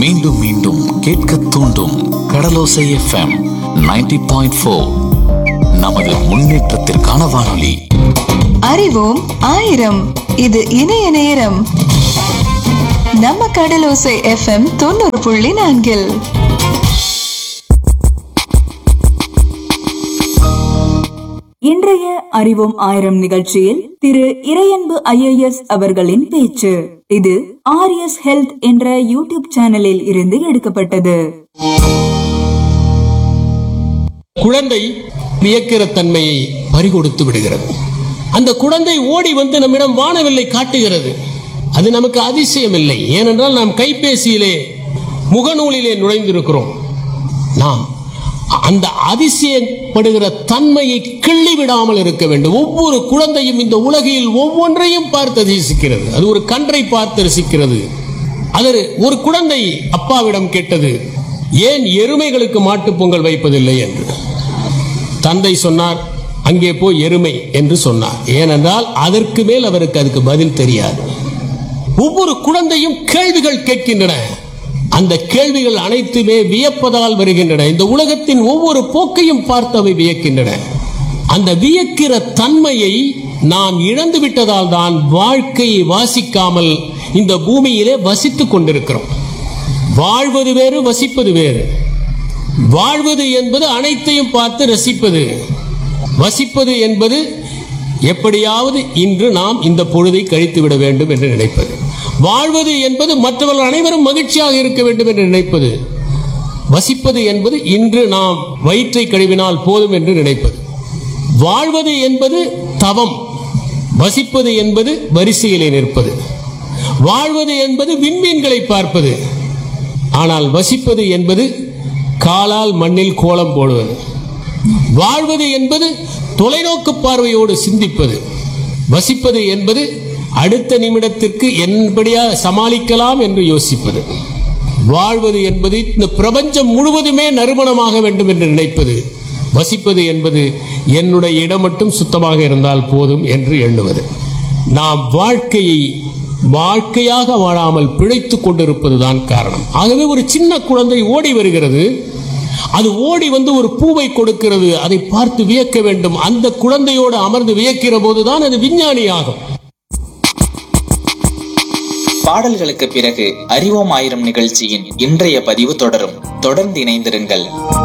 மீண்டும் மீண்டும் கேட்க தூண்டும் கடலோசை எஃப்எம் 90.4 பாயிண்ட் ஃபோர் நமது முன்னேற்றத்திற்கான வானொலி அறிவோம் ஆயிரம் இது இணைய நேரம் நம்ம கடலோசை எஃப்எம் தொண்ணூறு புள்ளி நான்கில் இன்றைய அறிவோம் ஆயிரம் நிகழ்ச்சியில் திரு இறையன்பு ஐஏஎஸ் அவர்களின் பேச்சு இது ஆர்எஸ் ஹெல்த் என்ற யூடியூப் சேனலில் இருந்து எடுக்கப்பட்டது குழந்தை வியக்கிற தன்மையை பறிகொடுத்து விடுகிறது அந்த குழந்தை ஓடி வந்து நம்மிடம் வானவில்லை காட்டுகிறது அது நமக்கு அதிசயம் இல்லை ஏனென்றால் நாம் கைபேசியிலே முகநூலிலே நுழைந்திருக்கிறோம் நாம் அந்த அதிசயப்படுகிற தன்மையை கிள்ளி விடாமல் இருக்க வேண்டும் ஒவ்வொரு குழந்தையும் இந்த உலகில் ஒவ்வொன்றையும் பார்த்து ரசிக்கிறது அது ஒரு கன்றை பார்த்து ரசிக்கிறது அது ஒரு குழந்தை அப்பாவிடம் கேட்டது ஏன் எருமைகளுக்கு மாட்டுப் பொங்கல் வைப்பதில்லை என்று தந்தை சொன்னார் அங்கே போய் எருமை என்று சொன்னார் ஏனென்றால் அதற்கு மேல் அவருக்கு அதுக்கு பதில் தெரியாது ஒவ்வொரு குழந்தையும் கேள்விகள் கேட்கின்றன அந்த கேள்விகள் அனைத்துமே வியப்பதால் வருகின்றன இந்த உலகத்தின் ஒவ்வொரு போக்கையும் பார்த்து அவை வியக்கின்றன அந்த வியக்கிற தன்மையை நாம் இழந்து விட்டதால் தான் வாழ்க்கையை வாசிக்காமல் இந்த பூமியிலே வசித்துக் கொண்டிருக்கிறோம் வாழ்வது வேறு வசிப்பது வேறு வாழ்வது என்பது அனைத்தையும் பார்த்து ரசிப்பது வசிப்பது என்பது எப்படியாவது இன்று நாம் இந்த பொழுதை கழித்து விட வேண்டும் என்று நினைப்பது வாழ்வது என்பது மற்றவர்கள் அனைவரும் மகிழ்ச்சியாக இருக்க வேண்டும் என்று நினைப்பது வசிப்பது என்பது இன்று நாம் வயிற்றை கழுவினால் போதும் என்று நினைப்பது வாழ்வது என்பது தவம் வசிப்பது என்பது வரிசையிலே நிற்பது வாழ்வது என்பது விண்மீன்களை பார்ப்பது ஆனால் வசிப்பது என்பது காலால் மண்ணில் கோலம் போடுவது வாழ்வது என்பது தொலைநோக்கு பார்வையோடு சிந்திப்பது வசிப்பது என்பது அடுத்த நிமிடத்திற்கு என்படியா சமாளிக்கலாம் என்று யோசிப்பது வாழ்வது என்பது இந்த பிரபஞ்சம் முழுவதுமே நறுமணமாக வேண்டும் என்று நினைப்பது வசிப்பது என்பது என்னுடைய இடம் மட்டும் சுத்தமாக இருந்தால் போதும் என்று எண்ணுவது நாம் வாழ்க்கையை வாழ்க்கையாக வாழாமல் பிழைத்துக் கொண்டிருப்பதுதான் காரணம் ஆகவே ஒரு சின்ன குழந்தை ஓடி வருகிறது அது ஓடி வந்து ஒரு பூவை கொடுக்கிறது அதை பார்த்து வியக்க வேண்டும் அந்த குழந்தையோடு அமர்ந்து வியக்கிற போதுதான் அது விஞ்ஞானி ஆகும் பாடல்களுக்கு பிறகு அறிவோம் ஆயிரம் நிகழ்ச்சியின் இன்றைய பதிவு தொடரும் தொடர்ந்து இணைந்திருங்கள்